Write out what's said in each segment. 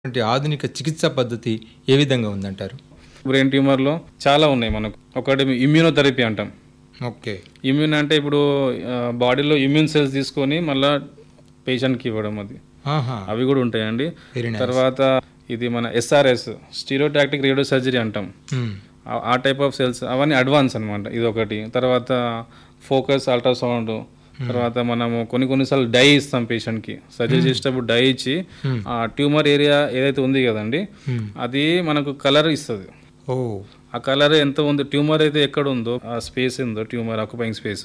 అంటే ఆధునిక చికిత్సా పద్ధతి ఏ విధంగా ఉందంటారు బ్రెయిన్ ట్యూమర్లో చాలా ఉన్నాయి మనకు ఒకటి ఇమ్యూనోథెరపీ అంటాం ఓకే ఇమ్యూన్ అంటే ఇప్పుడు ఆ, బాడీలో ఇమ్యూన్ సెల్స్ తీసుకొని మళ్ళా పేషెంట్కి ఇవ్వడం అది ఆహా అవి కూడా ఉంటాయండి వెరీ నైస్ తర్వాత ఇది మన ఎస్ఆర్ఎస్ స్టీరియోటాక్టిక్ రేడియో సర్జరీ అంటాం ఆ- ఆ టైప్ ఆఫ్ సెల్స్ అవన్నీ అడ్వాన్స్ అనమాట ఇది ఒకటి తర్వాత ఫోకస్ అల్ట్రాసౌండ్ తర్వాత మనము కొన్ని కొన్నిసార్లు డై ఇస్తాం పేషెంట్కి సర్జరీ చేసేటప్పుడు డై ఇచ్చి ఆ ట్యూమర్ ఏరియా ఏదైతే ఉంది కదండి అది మనకు కలర్ ఇస్తుంది ఓ ఆ కలర్ ఎంత ఉంది ట్యూమర్ అయితే ఎక్కడ ఉందో ఆ స్పేస్ ఉందో ట్యూమర్ ఆక్యుపైయింగ్ స్పేస్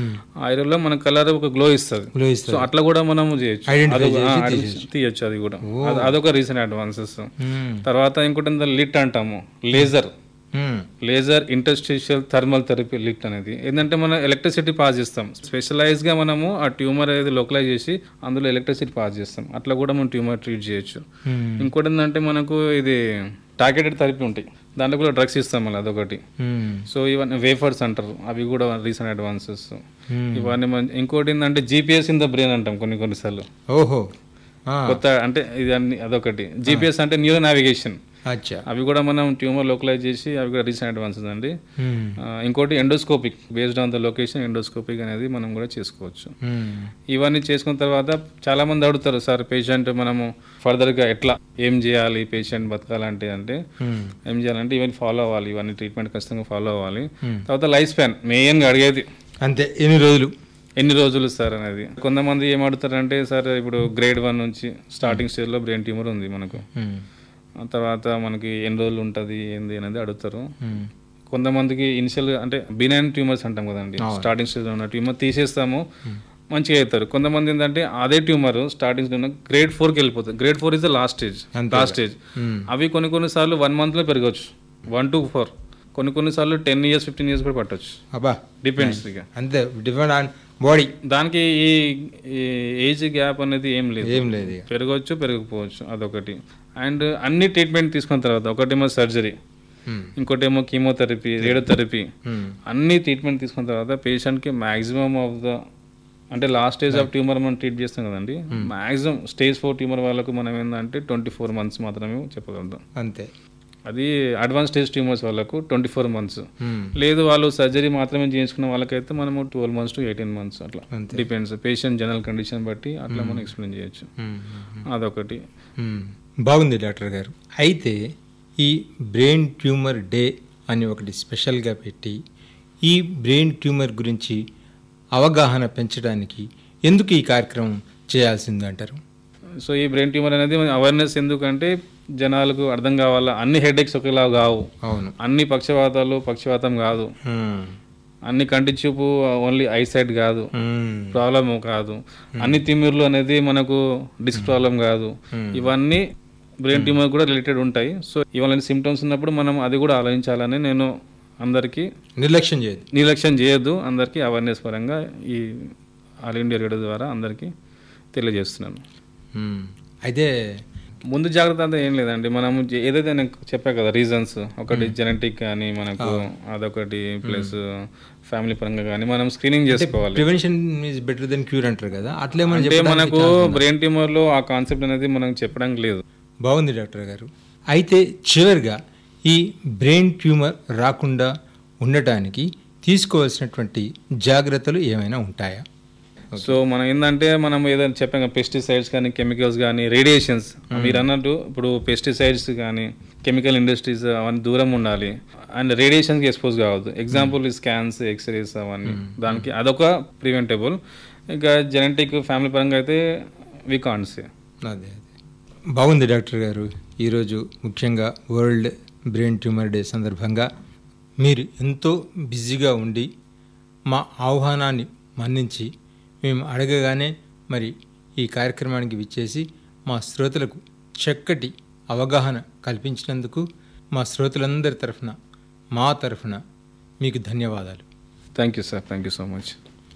ఆ ఏరియాలో మన కలర్ ఒక గ్లో ఇస్తుంది గ్లో సో ఇస్తారు అట్లా కూడా మనం చేయొచ్చు Identify అదొక- చేసి ఆ, తీసేయచ్చు. తీయొచ్చు అది కూడా అది- అదొక రీసెంట్ అడ్వాన్సెస్ మ్మ్. తర్వాత ఇంకోటి లిట్ అంటాము laser hmm. Laser interstitial thermal therapy LITT అనేది ఏంటంటే మనం ఎలక్ట్రిసిటీ పాస్ చేస్తాం స్పెషలైజ్ గా మనము ఆ ట్యూమర్ అనేది లోకలైజ్ చేసి అందులో ఎలక్ట్రిసిటీ పాస్ చేస్తాం అట్లా కూడా మనం ట్యూమర్ ట్రీట్ చేయొచ్చు మ్మ్. ఇంకోటి ఏంటంటే మనకు ఇది టార్గెటెడ్ థెరపీ ఉంటాయి దాంట్లో కూడా డ్రగ్స్ ఇస్తాం మళ్ళీ అదొకటి మ్మ్. సో ఇవన్నీ వేఫర్స్ అంటారు అవి కూడా రీసెంట్ అడ్వాన్సెస్ మ్మ్. ఇవన్నీ మన ఇంకోటి ఏంటంటే జీపీఎస్ ఇన్ ద బ్రెయిన్ అంటాం కొన్ని కొన్నిసార్లు ఓహో ఆ, కొత్త అంటే ఇది అన్ని అదొకటి జీపీఎస్ అంటే న్యూరో నావిగేషన్ అచ్చా అవి కూడా మనం ట్యూమర్ లోకలైజ్ చేసి అవి కూడా రీసెంట్ అడ్వాన్సెస్ అండి మ్మ్. ఆ, ఇంకోటి endoscopic based on the location endoscopic అనేది మనం కూడా చేసుకోవచ్చు మ్మ్. ఇవన్నీ చేసుకున్న తర్వాత చాలా మంది అడుగుతారు సార్ పేషెంట్ మనము ఫర్దర్గా ఎట్లా ఏం చేయాలి పేషెంట్ బతకాలంటే అంటే మ్మ్. ఏం చేయాలంటే ఇవన్నీ ఫాలో అవ్వాలి ఇవన్నీ ట్రీట్మెంట్ ఖచ్చితంగా ఫాలో అవ్వాలి మ్మ్. తర్వాత లైఫ్ స్పాన్ మెయిన్గా అడిగేది అంతే ఎన్ని రోజులు ఎన్ని రోజులు సార్ అనేది కొంతమంది ఏం అడుగుతారంటే సార్ ఇప్పుడు గ్రేడ్ వన్ నుంచి స్టార్టింగ్ స్టేజ్లో బ్రెయిన్ ట్యూమర్ ఉంది మనకు మ్మ్. ఆ తర్వాత మనకి ఎన్ని రోజులు ఉంటుంది ఏంది అనేది అడుగుతారు మ్మ్. కొంతమందికి ఇనిషియల్ అంటే బినైన్ ట్యూమర్స్ అంటాం కదండి స్టార్టింగ్ స్టేజ్లో ఉన్న ట్యూమర్ తీసేస్తాము మంచిగా అవుతారు కొంతమంది ఏంటంటే అదే ట్యూమర్ స్టార్టింగ్ స్టేజ్ గ్రేడ్ ఫోర్కి వెళ్ళిపోతుంది grade four is the last stage అంతేగా. Last stage hmm. అవి కొన్ని కొన్నిసార్లు వన్ మంత్లో పెరగవచ్చు వన్ టు ఫోర్ కొన్ని కొన్నిసార్లు టెన్ ఇయర్స్ ఫిఫ్టీన్ ఇయర్స్ కూడా పట్టవచ్చు అబ్బా డిపెండ్స్ ఇక అంతే డిపెండ్ ఆన్ బాడీ దానికి ఈ ఈ ఏజ్ గ్యాప్ అనేది ఏం లేదు ఏం లేదు ఇక పెరగవచ్చు పెరగకపోవచ్చు అదొకటి అండ్ అన్ని ట్రీట్మెంట్ తీసుకున్న తర్వాత ఒకటేమో సర్జరీ మ్మ్. ఇంకోటేమో కీమోథెరపీ రేడియోథెరపీ మ్మ్. అన్ని ట్రీట్మెంట్ తీసుకున్న తర్వాత పేషెంట్కి మ్యాక్సిమం ఆఫ్ ద అంటే లాస్ట్ స్టేజ్ ఆఫ్ ట్యూమర్ మనం ట్రీట్ చేస్తాం కదండి మ్యాక్సిమం స్టేజ్ ఫోర్ ట్యూమర్ వాళ్ళకు మనం ఏంటంటే ట్వంటీ ఫోర్ మంత్స్ మాత్రమే చెప్పగలుగుతాం అంతే అది అడ్వాన్స్ స్టేజ్ ట్యూమర్స్ వాళ్ళకు ట్వంటీ ఫోర్ మంత్స్ మ్మ్. లేదు వాళ్ళు సర్జరీ మాత్రమే చేయించుకున్న వాళ్ళకైతే మనము twelve months to eighteen months అట్లా అంతే. డిపెండ్స్ పేషెంట్ జనరల్ కండిషన్ బట్టి అట్లా మనం ఎక్స్ప్లెయిన్ చేయొచ్చు మ్మ్. అదొకటి మ్మ్. బాగుంది డాక్టర్ గారు అయితే ఈ బ్రెయిన్ ట్యూమర్ డే అని ఒకటి స్పెషల్గా పెట్టి ఈ బ్రెయిన్ ట్యూమర్ గురించి అవగాహన పెంచడానికి ఎందుకు ఈ కార్యక్రమం చేయాల్సింది అంటారు సో ఈ బ్రెయిన్ ట్యూమర్ అనేది అవేర్నెస్ ఎందుకంటే జనాలకు అర్థం కావాలా అన్ని హెడేక్స్ ఒకేలా కావు అవును అన్ని పక్షవాతాలు పక్షవాతం కాదు మ్మ్. అన్ని కంటి చూపు ఓన్లీ ఐ సైట్ కాదు మ్మ్. ప్రాబ్లం కాదు అన్ని తిమ్మిర్లు అనేది మనకు డిస్క్ ప్రాబ్లం కాదు ఇవన్నీ బ్రెయిన్ ట్యూమర్ కూడా రిలేటెడ్ ఉంటాయి సో ఇవాళ సిమ్టమ్స్ ఉన్నప్పుడు మనం అది కూడా ఆలోచించాలని నేను అందరికీ నిర్లక్ష్యం చేయదు నిర్లక్ష్యం చేయొద్దు అందరికీ అవేర్నెస్ పరంగా ఈ ఆల్ ఇండియా రేడియో ద్వారా అందరికీ తెలియజేస్తున్నాను మ్మ్. అయితే ముందు జాగ్రత్త అంతా ఏం లేదండి మనము జే- ఏదైతే నేను చెప్పా కదా రీజన్స్ ఒకటి జెనెటిక్ కానీ మనకు అదొకటి ప్లస్ ఫ్యామిలీ పరంగా కానీ మనం స్క్రీనింగ్ చేసుకోవాలి prevention is better than cure అంటారు కదా అట్లే మనం అంటే మనకు బ్రెయిన్ ట్యూమర్ లో ఆ కాన్సెప్ట్ అనేది మనం చెప్పడానికి లేదు బాగుంది డాక్టర్ గారు అయితే చివరిగా ఈ బ్రెయిన్ ట్యూమర్ రాకుండా ఉండటానికి తీసుకోవాల్సినటువంటి జాగ్రత్తలు ఏమైనా ఉంటాయా సో మనం ఏంటంటే మనం ఏదైనా చెప్పాం పెస్టిసైడ్స్ కానీ కెమికల్స్ కానీ రేడియేషన్స్ మీరు అన్నట్టు ఇప్పుడు పెస్టిసైడ్స్ కానీ కెమికల్ ఇండస్ట్రీస్ అవన్నీ దూరం ఉండాలి అండ్ రేడియేషన్కి ఎక్స్పోజ్ కావద్దు ఎగ్జాంపుల్ స్కాన్స్ ఎక్స్రేస్ అవన్నీ దానికి అదొక ప్రివెంటబుల్ ఇంకా జెనెటిక్ ఫ్యామిలీ పరంగా అయితే వి కాంట్స్ అదే అదే బాగుంది డాక్టర్ గారు ఈరోజు ముఖ్యంగా వరల్డ్ బ్రెయిన్ ట్యూమర్ డే సందర్భంగా మీరు ఎంతో బిజీగా ఉండి మా ఆహ్వానాన్ని మన్నించి మేము అడగగానే మరి ఈ కార్యక్రమానికి విచ్చేసి మా శ్రోతలకు చక్కటి అవగాహన కల్పించినందుకు మా శ్రోతలందరి తరఫున మా తరఫున మీకు ధన్యవాదాలు thank you sir thank you so much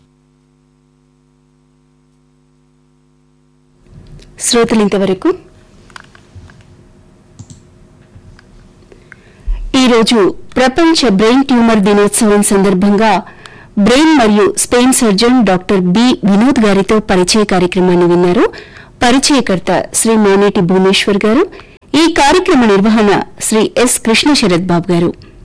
శ్రోతలు ఇంతవరకు ఈరోజు ప్రపంచ బ్రెయిన్ ట్యూమర్ దినోత్సవం సందర్భంగా బ్రెయిన్ మరియు spine surgeon doctor B Vinod గారితో పరిచయ కార్యక్రమాన్ని విన్నారు పరిచయకర్త శ్రీ మానేటి భువనేశ్వర్ గారు ఈ కార్యక్రమ నిర్వహణ శ్రీ ఎస్ కృష్ణ శరత్ బాబు గారు